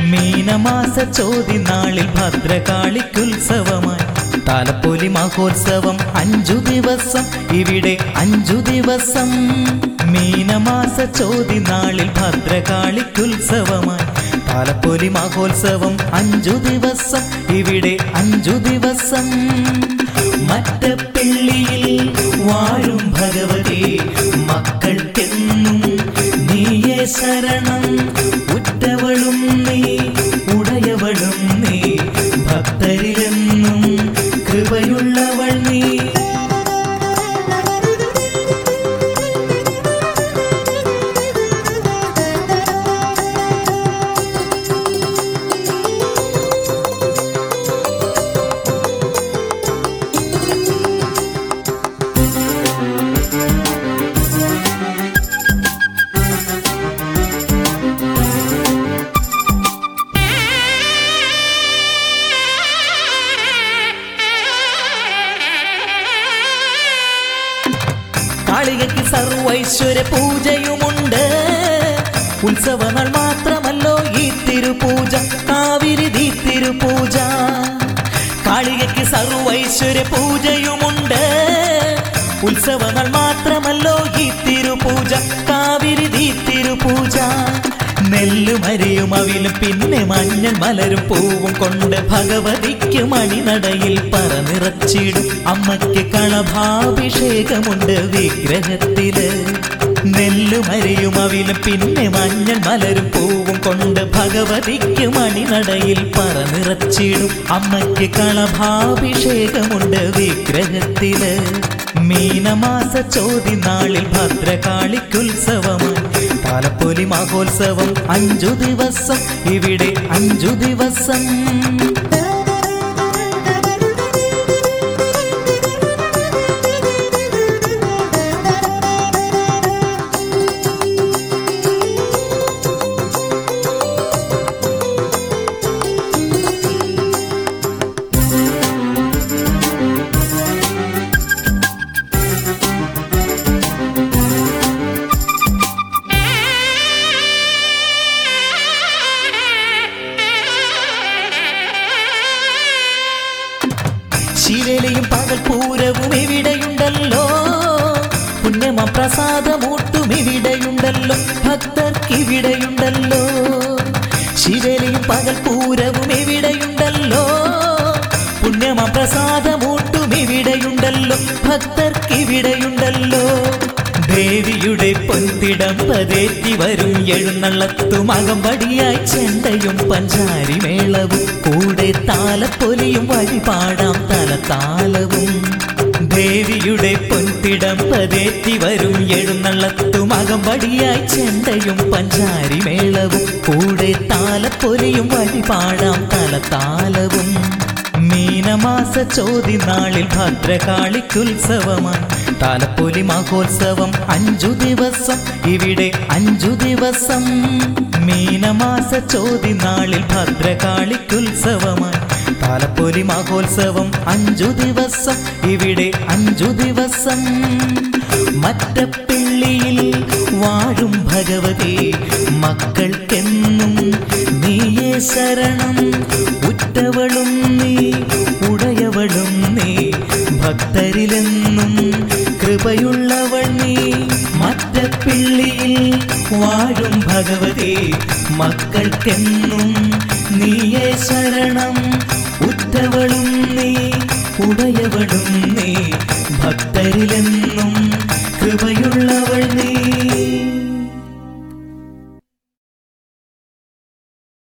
മീനമാസ ചോതി നാളിൽ ഭദ്രകാളിക്കുത്സവമായി താലപ്പൊലി മഹോത്സവം അഞ്ചു ദിവസം ഇവിടെ അഞ്ചു ദിവസം മീനമാസ ചോതി നാളിൽ ഭദ്രകാളിക്കുത്സവമായി താലപ്പൊലി മഹോത്സവം അഞ്ചു ദിവസം ഇവിടെ അഞ്ചു ദിവസം മറ്റപ്പിള്ളിയിൽ വാഴും ഭഗവതി മക്കൾക്കെന്നും നീയേ ശരണം ഉറ്റവളും നീ ഉടയവളും നീ ഭക്തരിലെന്നും കൃപയുള്ളവൾ നീ കാളികയ്ക്ക് സർവൈശ്വര്യ പൂജയുമുണ്ട് ഉത്സവങ്ങൾ മാത്രമല്ലോ ഈ തിരുപൂജ കാവിരി ദീ തിരുപൂജ കാളികയ്ക്ക് സർവൈശ്വര്യ പൂജയുമുണ്ട് ഉത്സവങ്ങൾ മാത്രമല്ലോ ഈ തിരുപൂജ കാവിരി ദീ തിരുപൂജ നെല്ലുമരിയും അവിലും പിന്നെ മഞ്ഞൾ മലരും പൂവും കൊണ്ട് ഭഗവതിക്ക് മണിനടയിൽ പറനിറച്ചിടും അമ്മയ്ക്ക് കളഭാഭിഷേകമുണ്ട് വിഗ്രഹത്തില് നെല്ലുമരിയും അവിലും പിന്നെ മഞ്ഞൾ മലരും പൂവും കൊണ്ട് ഭഗവതിക്ക് മണിനടയിൽ പറനിറച്ചിടും അമ്മയ്ക്ക് കളഭാഭിഷേകമുണ്ട് വിഗ്രഹത്തില് മീനമാസ ചോതി നാളിൽ ഭദ്രകാളിക്കുത്സവമായി താലപ്പൊലി മഹോത്സവം അഞ്ചു ദിവസം ഇവിടെ അഞ്ചു ദിവസം ശിലയിലെയും പകൽപൂരവും ഇവിടെയുണ്ടല്ലോ പുണ്യമ പ്രസാദമൂട്ടും ഇവിടെയുണ്ടല്ലോ ഭക്തർക്ക് ഇവിടെയുണ്ടല്ലോ ശിവയിലെയും പകൽപൂരവും ഇവിടെയുണ്ടല്ലോ പുണ്യമ പ്രസാദമൂട്ടും ഇവിടെയുണ്ടല്ലോ ഭക്തർക്ക് ഇവിടെയുണ്ടല്ലോ ദേവിയുടെ പൊൻതിടം പതേറ്റി വരും എഴുന്നള്ളത്തും അകമ്പടിയായി ചെണ്ടയും പഞ്ചാരി മേളവും കൂടെ താലപ്പൊലിയും വഴിപാടാം തലത്താലവും ദേവിയുടെ പൊൻതിടം പതേറ്റി വരും എഴുന്നള്ളത്തും അകമ്പടിയായി ചെണ്ടയും പഞ്ചാരി മേളവും കൂടെ താലപ്പൊലിയും വഴിപാടാം തലത്താലവും മീനമാസ ചോതി നാളിൽ ഭദ്രകാളിക്കുത്സവമായി താലപ്പൊലി മഹോത്സവം അഞ്ചു ദിവസം ഇവിടെ അഞ്ചു ദിവസം മീനമാസ ചോതി നാളിൽ ഭദ്രകാളിക്കുത്സവമായി താലപ്പൊലി മഹോത്സവം അഞ്ചു ദിവസം ഇവിടെ അഞ്ചു ദിവസം മറ്റപ്പിള്ളിയിൽ വാഴും ഭഗവതി മക്കൾക്കെന്നും നീയേ ശരണം ഉറ്റവളും നീ ഉടയവളും നീ ഭക്തരിലെന്നും കൃപയുള്ളവൾ നീ മറ്റപ്പിള്ളിയിൽ വാഴും ഭഗവതി മക്കൾക്കെന്നും നീയേ ശരണം